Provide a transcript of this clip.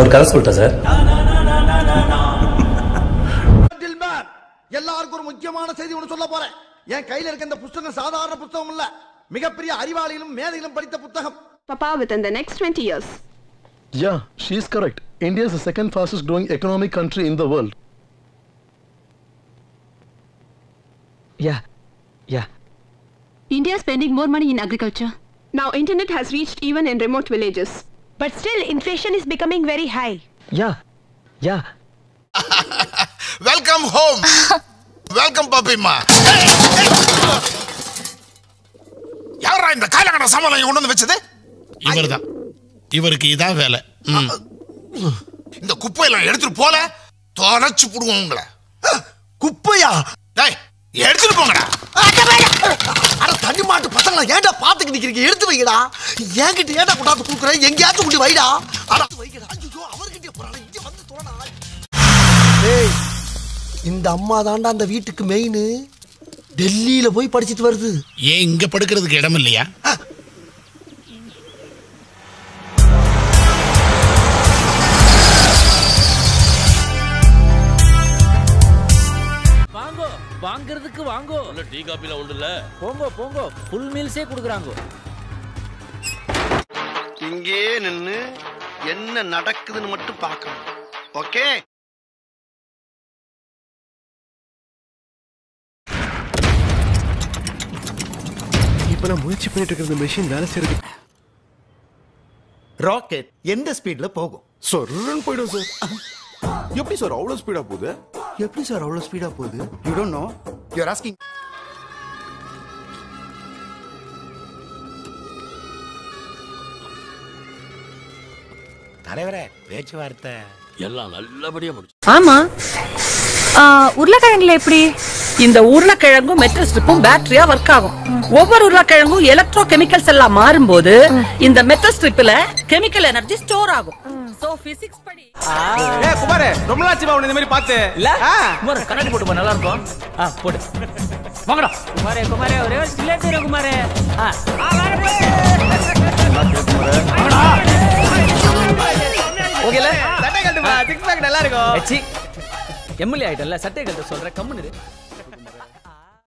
ஒரு கதை சொல்லிட்டேன் சார் Gentlemen, எல்லாருக்கும் ஒரு முக்கியமான செய்தி ஒன்று சொல்ல போறேன் என் கையில இருக்க இந்த புத்தகம் சாதாரண புத்தகம் இல்ல மிகப்பெரிய அறிவாளிகளும் மேதைகளும் படித்த புத்தகம் Papa, within the next 20 years, Yeah, she's correct. India is the second fastest growing economic country in the world. Yeah. Yeah. India is spending more money in agriculture. Now, internet has reached even in remote villages. But still, inflation is becoming very high. Yeah. Yeah. Welcome home welcome பப்பிம்மா யாரா இந்த காலகட சமாளம் கொண்டு வந்து வச்சது இவர்தான் இவருக்கு இதான் வேலை ம். இந்த குப்பையெல்லாம் எடுத்துட்டு போல தொலைச்சு புடுவோம் உங்களை குப்பையா டேய் எடுத்துட்டு போங்கடா அட தண்ணி மாட்டு பசங்களா ஏன்டா பாத்துக்கு நிக்கிறீங்க எடுத்து வைங்கடா என்கிட்ட ஏன்டா கொண்டாந்து குடுக்குறேன் எங்கேயாச்சும் கொண்டு வைடா அட வைங்கடா ஐயோ அவர்கிட்ட போறாடா இங்க வந்து தோணா டேய் இந்த அம்மா தாண்டா அந்த வீட்டுக்கு மெயின் டெல்லியில போய் படிச்சிட்டு வருது ஏன் இங்க படுக்கிறதுக்கு இடம் இல்லையா வாங்கோ வாங்குறதுக்கு வாங்கோ இல்ல டீ காபில ஒண்ணு இல்ல போங்கோ போங்கோ ஃபுல் மீல்ஸே குடுக்குறாங்க இங்கே நின்னு என்ன நடக்குதுன்னு மட்டும் பார்க்கணும் ஓகே இப்ப நான் முயற்சி பண்ணிட்டு இருக்கிற மெஷின் வேலை செய்யறது ராக்கெட் எந்த ஸ்பீட்ல போகும் சொர்ன்னு போயிடும் சார் எப்படி சார் அவ்வளவு ஸ்பீடா போகுது எப்படி சார் அவ்வளவு ஸ்பீடா போகுது you don't know you are asking தலைவரே பேச்சுவார்த்தை எல்லாம் நல்லபடியா முடிச்சு ஆமா உருளைக்கிழங்குல எப்படி இந்த உருளைக்கிழங்கும் மெட்டல் ஸ்ட்ரிப்பும் பேட்டரியா ஒர்க் ஆகும் ஒவ்வொரு உருளைக்கிழங்கும் எலக்ட்ரோ கெமிக்கல்ஸ் எல்லாம் மாறும்போது இந்த மெட்டல் ஸ்ட்ரிப்ல கெமிக்கல் எனர்ஜி ஸ்டோர் ஆகும் சோ பிசிக்ஸ் படி ஏய் குமார் ரொம்ப நாளாச்சு உன்னை இந்த மாதிரி பார்த்து இல்ல குமார் கண்ணாடி போட்டு போ நல்லா இருக்கும் ஆ போடு வாங்கடா குமாரே குமாரே ஒரே ஒரு ஸ்டில்லே தெரியும் குமாரே ஆ ஓகேல சட்டை கட்டுப்பா சிக்ஸ் பேக் நல்லா இருக்கும் எம்எல்ஏ ஆயிட்டல்ல சட்டை கட்டு சொல்றேன் கம்முன்னு இரு.